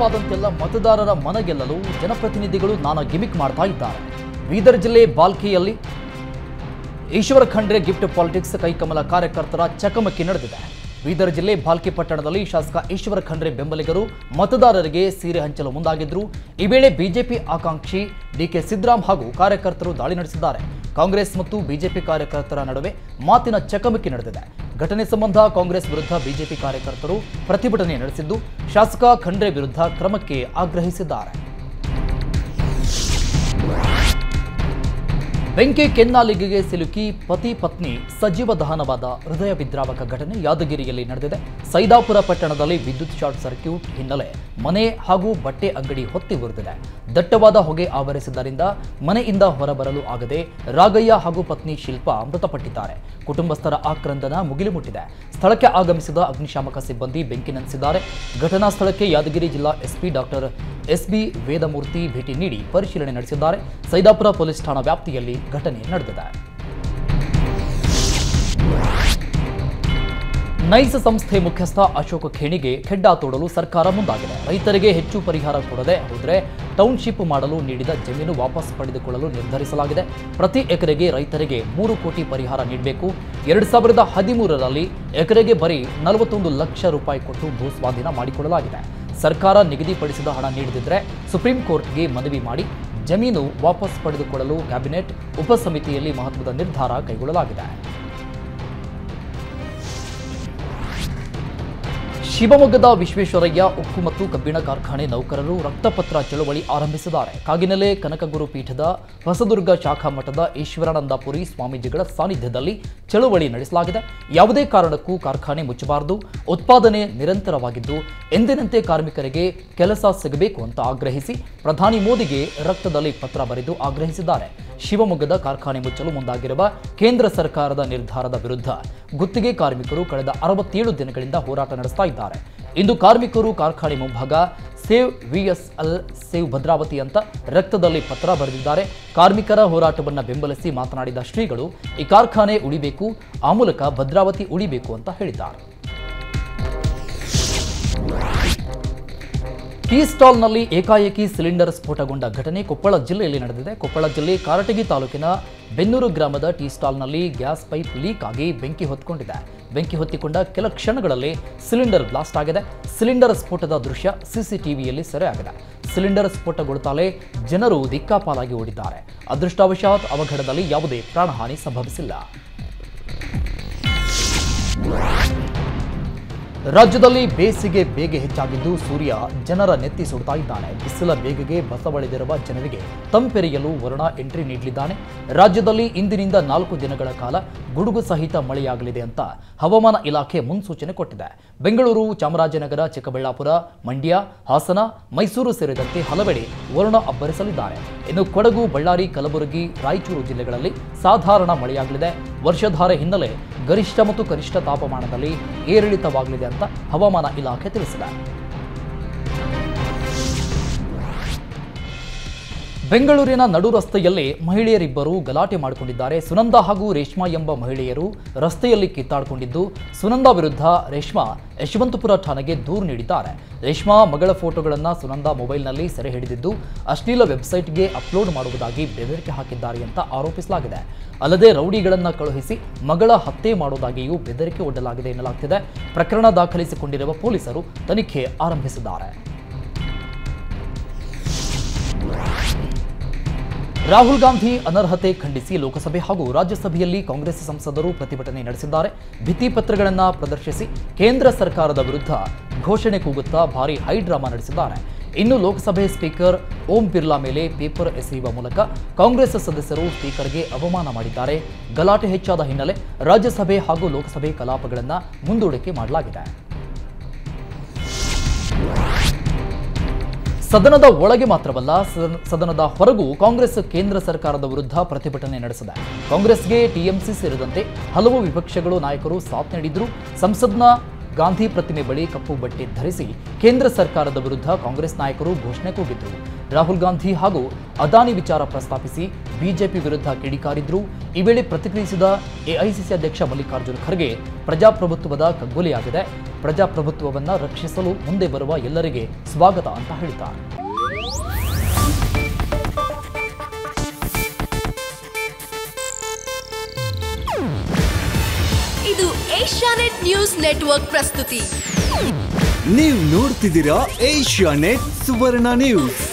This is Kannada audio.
ನೆನಪಾದಂತೆಲ್ಲ ಮತದಾರರ ಮನ ಗೆಲ್ಲಲು ಜನಪ್ರತಿನಿಧಿಗಳು ನಾನಾ ಗಿಮಿಕ್ ಮಾಡ್ತಾ ಇದ್ದಾರೆ ಬೀದರ್ ಜಿಲ್ಲೆ ಬಾಲ್ಕಿಯಲ್ಲಿ ಈಶ್ವರ ಖಂಡ್ರೆ ಗಿಫ್ಟ್ ಪಾಲಿಟಿಕ್ಸ್ ಕೈಕಮಲ ಕಾರ್ಯಕರ್ತರ ಚಕಮಕಿ ನಡೆದಿದೆ ಬೀದರ್ ಜಿಲ್ಲೆ ಭಾಲ್ಕಿ ಪಟ್ಟಣದಲ್ಲಿ ಶಾಸಕ ಈಶ್ವರ ಖಂಡ್ರೆ ಬೆಂಬಲಿಗರು ಮತದಾರರಿಗೆ ಸೀರೆ ಹಂಚಲು ಮುಂದಾಗಿದ್ರು ಈ ವೇಳೆ ಬಿಜೆಪಿ ಆಕಾಂಕ್ಷಿ ಡಿಕೆ ಸಿದ್ದರಾಮ್ ಹಾಗೂ ಕಾರ್ಯಕರ್ತರು ದಾಳಿ ನಡೆಸಿದ್ದಾರೆ ಕಾಂಗ್ರೆಸ್ ಮತ್ತು ಬಿಜೆಪಿ ಕಾರ್ಯಕರ್ತರ ನಡುವೆ ಮಾತಿನ ಚಕಮಕಿ ನಡೆದಿದೆ ಘಟನೆ ಸಂಬಂಧ ಕಾಂಗ್ರೆಸ್ ವಿರುದ್ಧ ಬಿಜೆಪಿ ಕಾರ್ಯಕರ್ತರು ಪ್ರತಿಭಟನೆ ನಡೆಸಿದ್ದು ಶಾಸಕ ಖಂಡ್ರೆ ವಿರುದ್ಧ ಕ್ರಮಕ್ಕೆ ಆಗ್ರಹಿಸಿದ್ದಾರೆ ಬೆಂಕಿ ಕೆನ್ನಾಲಿಗೆಗೆ ಸಿಲುಕಿ ಪತಿ ಪತ್ನಿ ಸಜೀವ ದಹನವಾದ ಹೃದಯ ವಿದ್ರಾವಕ ಘಟನೆ ಯಾದಗಿರಿಯಲ್ಲಿ ನಡೆದಿದೆ ಸೈದಾಪುರ ಪಟ್ಟಣದಲ್ಲಿ ವಿದ್ಯುತ್ ಶಾರ್ಟ್ ಸರ್ಕ್ಯೂಟ್ ಹಿನ್ನೆಲೆ ಮನೆ ಹಾಗೂ ಬಟ್ಟೆ ಅಂಗಡಿ ಹೊತ್ತಿ ಉರಿದಿದೆ ದಟ್ಟವಾದ ಹೊಗೆ ಆವರಿಸಿದ್ದರಿಂದ ಮನೆಯಿಂದ ಹೊರಬರಲು ಆಗದೆ ರಾಗಯ್ಯ ಹಾಗೂ ಪತ್ನಿ ಶಿಲ್ಪಾ ಮೃತಪಟ್ಟಿದ್ದಾರೆ ಕುಟುಂಬಸ್ಥರ ಆಕ್ರಂದನ ಮುಗಿಲು ಮುಟ್ಟಿದೆ ಸ್ಥಳಕ್ಕೆ ಆಗಮಿಸಿದ ಅಗ್ನಿಶಾಮಕ ಸಿಬ್ಬಂದಿ ಬೆಂಕಿ ನಂದಿಸಿದ್ದಾರೆ ಘಟನಾ ಸ್ಥಳಕ್ಕೆ ಯಾದಗಿರಿ ಜಿಲ್ಲಾ ಎಸ್ಪಿ ಡಾಕ್ಟರ್ ಎಸ್ಬಿ ವೇದಮೂರ್ತಿ ಭೇಟಿ ನೀಡಿ ಪರಿಶೀಲನೆ ನಡೆಸಿದ್ದಾರೆ ಸೈದಾಪುರ ಪೊಲೀಸ್ ಠಾಣಾ ವ್ಯಾಪ್ತಿಯಲ್ಲಿ ಘಟನೆ ನಡೆದಿದೆ ನೈಸ್ ಸಂಸ್ಥೆ ಮುಖ್ಯಸ್ಥ ಅಶೋಕ್ ಖೇಣಿಗೆ ಖೆಡ್ಡ ತೋಡಲು ಸರ್ಕಾರ ಮುಂದಾಗಿದೆ ರೈತರಿಗೆ ಹೆಚ್ಚು ಪರಿಹಾರ ಕೊಡದೆ ಹೋದರೆ ಟೌನ್ಶಿಪ್ ಮಾಡಲು ನೀಡಿದ ಜಮೀನು ವಾಪಸ್ ಪಡೆದುಕೊಳ್ಳಲು ನಿರ್ಧರಿಸಲಾಗಿದೆ ಪ್ರತಿ ಎಕರೆಗೆ ರೈತರಿಗೆ ಮೂರು ಕೋಟಿ ಪರಿಹಾರ ನೀಡಬೇಕು ಎರಡು ಸಾವಿರದ ಹದಿಮೂರರಲ್ಲಿ ಎಕರೆಗೆ ಬರೀ ನಲವತ್ತೊಂದು ಲಕ್ಷ ರೂಪಾಯಿ ಕೊಟ್ಟು ಭೂ ಸ್ವಾಧೀನ ಮಾಡಿಕೊಳ್ಳಲಾಗಿದೆ ಸರ್ಕಾರ ನಿಗದಿಪಡಿಸಿದ ಹಣ ನೀಡದಿದ್ದರೆ ಸುಪ್ರೀಂ ಕೋರ್ಟ್ಗೆ ಮನವಿ ಮಾಡಿ ಜಮೀನು ವಾಪಸ್ ಪಡೆದುಕೊಳ್ಳಲು ಕ್ಯಾಬಿನೆಟ್ ಉಪಸಮಿತಿಯಲ್ಲಿ ಮಹತ್ವದ ನಿರ್ಧಾರ ಕೈಗೊಳ್ಳಲಾಗಿದೆ ಶಿವಮೊಗ್ಗದ ವಿಶ್ವೇಶ್ವರಯ್ಯ ಉಕ್ಕು ಮತ್ತು ಕಬ್ಬಿಣ ಕಾರ್ಖಾನೆ ನೌಕರರು ರಕ್ತಪತ್ರ ಚಳವಳಿ ಆರಂಭಿಸಿದ್ದಾರೆ ಕಾಗಿನೆಲೆ ಕನಕಗುರು ಪೀಠದ ಹೊಸದುರ್ಗ ಶಾಖಾ ಮಠದ ಈಶ್ವರಾನಂದಪುರಿ ಸ್ವಾಮೀಜಿಗಳ ಸಾನ್ನಿಧ್ಯದಲ್ಲಿ ಚಳವಳಿ ನಡೆಸಲಾಗಿದೆ ಯಾವುದೇ ಕಾರಣಕ್ಕೂ ಕಾರ್ಖಾನೆ ಮುಚ್ಚಬಾರದು ಉತ್ಪಾದನೆ ನಿರಂತರವಾಗಿದ್ದು ಎಂದಿನಂತೆ ಕಾರ್ಮಿಕರಿಗೆ ಕೆಲಸ ಸಿಗಬೇಕು ಅಂತ ಆಗ್ರಹಿಸಿ ಪ್ರಧಾನಿ ಮೋದಿಗೆ ರಕ್ತದಲ್ಲಿ ಪತ್ರ ಬರೆದು ಆಗ್ರಹಿಸಿದ್ದಾರೆ ಶಿವಮೊಗ್ಗದ ಕಾರ್ಖಾನೆ ಮುಚ್ಚಲು ಮುಂದಾಗಿರುವ ಕೇಂದ್ರ ಸರ್ಕಾರದ ನಿರ್ಧಾರದ ವಿರುದ್ಧ ಗುತ್ತಿಗೆ ಕಾರ್ಮಿಕರು ಕಳೆದ ಅರವತ್ತೇಳು ದಿನಗಳಿಂದ ಹೋರಾಟ ನಡೆಸ್ತಾ ಇದ್ದಾರೆ ಇಂದು ಕಾರ್ಮಿಕರು ಕಾರ್ಖಾನೆ ಮುಂಭಾಗ ಸೇವ್ ವಿಎಸ್ಎಲ್ ಸೇವ್ ಭದ್ರಾವತಿ ಅಂತ ರಕ್ತದಲ್ಲಿ ಪತ್ರ ಬರೆದಿದ್ದಾರೆ ಕಾರ್ಮಿಕರ ಹೋರಾಟವನ್ನು ಬೆಂಬಲಿಸಿ ಮಾತನಾಡಿದ ಶ್ರೀಗಳು ಈ ಕಾರ್ಖಾನೆ ಉಳಿಬೇಕು ಆ ಮೂಲಕ ಭದ್ರಾವತಿ ಉಳಿಬೇಕು ಅಂತ ಹೇಳಿದ್ದಾರೆ ಟೀ ಸ್ಟಾಲ್ನಲ್ಲಿ ಏಕಾಏಕಿ ಸಿಲಿಂಡರ್ ಸ್ಫೋಟಗೊಂಡ ಘಟನೆ ಕೊಪ್ಪಳ ಜಿಲ್ಲೆಯಲ್ಲಿ ನಡೆದಿದೆ ಕೊಪ್ಪಳ ಜಿಲ್ಲೆ ಕಾರಟಗಿ ತಾಲೂಕಿನ ಬೆನ್ನೂರು ಗ್ರಾಮದ ಟೀ ಸ್ಟಾಲ್ನಲ್ಲಿ ಗ್ಯಾಸ್ ಪೈಪ್ ಲೀಕ್ ಆಗಿ ಬೆಂಕಿ ಹೊತ್ಕೊಂಡಿದೆ ಬೆಂಕಿ ಹೊತ್ತಿಕೊಂಡ ಕೆಲ ಕ್ಷಣಗಳಲ್ಲಿ ಸಿಲಿಂಡರ್ ಬ್ಲಾಸ್ಟ್ ಆಗಿದೆ ಸಿಲಿಂಡರ್ ಸ್ಫೋಟದ ದೃಶ್ಯ ಸಿಸಿಟಿವಿಯಲ್ಲಿ ಸೆರೆಯಾಗಿದೆ ಸಿಲಿಂಡರ್ ಸ್ಫೋಟಗೊಳ್ತಾಲೆ ಜನರು ದಿಕ್ಕಾಪಾಲಾಗಿ ಓಡಿದ್ದಾರೆ ಅದೃಷ್ಟವಶಾತ್ ಅವಘಡದಲ್ಲಿ ಯಾವುದೇ ಪ್ರಾಣಹಾನಿ ಸಂಭವಿಸಿಲ್ಲ ರಾಜ್ಯದಲ್ಲಿ ಬೇಸಿಗೆ ಬೇಗೆ ಹೆಚ್ಚಾಗಿದ್ದು ಸೂರ್ಯ ಜನರ ನೆತ್ತಿ ಸುಡ್ತಾ ಇದ್ದಾನೆ ಬಿಸಿಲ ಬೇಗೆಗೆ ಬಸವಳಿದಿರುವ ಜನರಿಗೆ ತಂಪೆರೆಯಲು ವರುಣ ಎಂಟ್ರಿ ನೀಡಲಿದ್ದಾನೆ ರಾಜ್ಯದಲ್ಲಿ ಇಂದಿನಿಂದ ನಾಲ್ಕು ದಿನಗಳ ಕಾಲ ಗುಡುಗು ಸಹಿತ ಮಳೆಯಾಗಲಿದೆ ಅಂತ ಹವಾಮಾನ ಇಲಾಖೆ ಮುನ್ಸೂಚನೆ ಕೊಟ್ಟಿದೆ ಬೆಂಗಳೂರು ಚಾಮರಾಜನಗರ ಚಿಕ್ಕಬಳ್ಳಾಪುರ ಮಂಡ್ಯ ಹಾಸನ ಮೈಸೂರು ಸೇರಿದಂತೆ ಹಲವೆಡೆ ವರುಣ ಅಬ್ಬರಿಸಲಿದ್ದಾರೆ ಇನ್ನು ಕೊಡಗು ಬಳ್ಳಾರಿ ಕಲಬುರಗಿ ರಾಯಚೂರು ಜಿಲ್ಲೆಗಳಲ್ಲಿ ಸಾಧಾರಣ ಮಳೆಯಾಗಲಿದೆ ವರ್ಷಧಾರೆ ಹಿನ್ನೆಲೆ ಗರಿಷ್ಠ ಮತ್ತು ಕನಿಷ್ಠ ತಾಪಮಾನದಲ್ಲಿ ಏರಿಳಿತವಾಗಲಿದೆ ಅಂತ ಹವಾಮಾನ ಇಲಾಖೆ ತಿಳಿಸಿದೆ ಬೆಂಗಳೂರಿನ ನಡು ರಸ್ತೆಯಲ್ಲಿ ಮಹಿಳೆಯರಿಬ್ಬರು ಗಲಾಟೆ ಮಾಡಿಕೊಂಡಿದ್ದಾರೆ ಸುನಂದ ಹಾಗೂ ರೇಷ್ಮಾ ಎಂಬ ಮಹಿಳೆಯರು ರಸ್ತೆಯಲ್ಲಿ ಕಿತ್ತಾಡಿಕೊಂಡಿದ್ದು ಸುನಂದ ವಿರುದ್ಧ ರೇಷ್ಮಾ ಯಶವಂತಪುರ ಠಾಣೆಗೆ ದೂರು ನೀಡಿದ್ದಾರೆ ರೇಷ್ಮಾ ಮಗಳ ಫೋಟೋಗಳನ್ನು ಸುನಂದ ಮೊಬೈಲ್ನಲ್ಲಿ ಸೆರೆ ಹಿಡಿದಿದ್ದು ಅಶ್ಲೀಲ ವೆಬ್ಸೈಟ್ಗೆ ಅಪ್ಲೋಡ್ ಮಾಡುವುದಾಗಿ ಬೆದರಿಕೆ ಹಾಕಿದ್ದಾರೆ ಅಂತ ಆರೋಪಿಸಲಾಗಿದೆ ಅಲ್ಲದೆ ರೌಡಿಗಳನ್ನು ಕಳುಹಿಸಿ ಮಗಳ ಹತ್ಯೆ ಮಾಡುವುದಾಗಿಯೂ ಬೆದರಿಕೆ ಒಡ್ಡಲಾಗಿದೆ ಎನ್ನಲಾಗ್ತಿದೆ ಪ್ರಕರಣ ದಾಖಲಿಸಿಕೊಂಡಿರುವ ಪೊಲೀಸರು ತನಿಖೆ ಆರಂಭಿಸಿದ್ದಾರೆ ರಾಹುಲ್ ಗಾಂಧಿ ಅನರ್ಹತೆ ಖಂಡಿಸಿ ಲೋಕಸಭೆ ಹಾಗೂ ರಾಜ್ಯಸಭೆಯಲ್ಲಿ ಕಾಂಗ್ರೆಸ್ ಸಂಸದರು ಪ್ರತಿಭಟನೆ ನಡೆಸಿದ್ದಾರೆ ಭಿತ್ತಿಪತ್ರಗಳನ್ನು ಪ್ರದರ್ಶಿಸಿ ಕೇಂದ್ರ ಸರ್ಕಾರದ ವಿರುದ್ಧ ಘೋಷಣೆ ಕೂಗುತ್ತಾ ಭಾರಿ ಹೈಡ್ರಾಮಾ ನಡೆಸಿದ್ದಾರೆ ಇನ್ನು ಲೋಕಸಭೆ ಸ್ಪೀಕರ್ ಓಂ ಬಿರ್ಲಾ ಮೇಲೆ ಪೇಪರ್ ಎಸೆಯುವ ಮೂಲಕ ಕಾಂಗ್ರೆಸ್ ಸದಸ್ಯರು ಸ್ಪೀಕರ್ಗೆ ಅವಮಾನ ಮಾಡಿದ್ದಾರೆ ಗಲಾಟೆ ಹೆಚ್ಚಾದ ಹಿನ್ನೆಲೆ ರಾಜ್ಯಸಭೆ ಹಾಗೂ ಲೋಕಸಭೆ ಕಲಾಪಗಳನ್ನು ಮುಂದೂಡಿಕೆ ಮಾಡಲಾಗಿದೆ ಸದನದ ಒಳಗೆ ಮಾತ್ರವಲ್ಲ ಸದನ- ಸದನದ ಹೊರಗೂ ಕಾಂಗ್ರೆಸ್ ಕೇಂದ್ರ ಸರ್ಕಾರದ ವಿರುದ್ಧ ಪ್ರತಿಭಟನೆ ನಡೆಸಿದೆ ಕಾಂಗ್ರೆಸ್ಗೆ ಟಿಎಂಸಿ ಸೇರಿದಂತೆ ಹಲವು ವಿಪಕ್ಷಗಳು ನಾಯಕರು ಸಾಥ್ ನೀಡಿದ್ರು ಸಂಸತ್ನ ಗಾಂಧಿ ಪ್ರತಿಮೆ ಬಳಿ ಕಪ್ಪು ಬಟ್ಟೆ ಧರಿಸಿ ಕೇಂದ್ರ ಸರ್ಕಾರದ ವಿರುದ್ಧ ಕಾಂಗ್ರೆಸ್ ನಾಯಕರು ಘೋಷಣೆ ಕೂಗಿದ್ರು ರಾಹುಲ್ ಗಾಂಧಿ ಹಾಗೂ ಅದಾನಿ ವಿಚಾರ ಪ್ರಸ್ತಾಪಿಸಿ ಬಿಜೆಪಿ ವಿರುದ್ಧ ಕಿಡಿಕಾರಿದ್ರು ಈ ವೇಳೆ ಪ್ರತಿಕ್ರಿಯಿಸಿದ ಎಐಸಿಸಿ ಅಧ್ಯಕ್ಷ ಮಲ್ಲಿಕಾರ್ಜುನ ಖರ್ಗೆ ಪ್ರಜಾಪ್ರಭುತ್ವದ ಕಗ್ಗೊಲೆಯಾಗಿದೆ ಪ್ರಜಾಪ್ರಭುತ್ವವನ್ನ ರಕ್ಷಿಸಲು ಮುಂದೆ ಬರುವ ಎಲ್ಲರಿಗೆ ಸ್ವಾಗತ ಅಂತ ಹೇಳಿದ್ದಾರೆ ಇದು ಏಷ್ಯಾನೆಟ್ ನ್ಯೂಸ್ ನೆಟ್ವರ್ಕ್ ಪ್ರಸ್ತುತಿ ನೀವು ನೋಡ್ತಿದ್ದೀರಾ ಏಷ್ಯಾ ನೆಟ್ ಸುವರ್ಣ ನ್ಯೂಸ್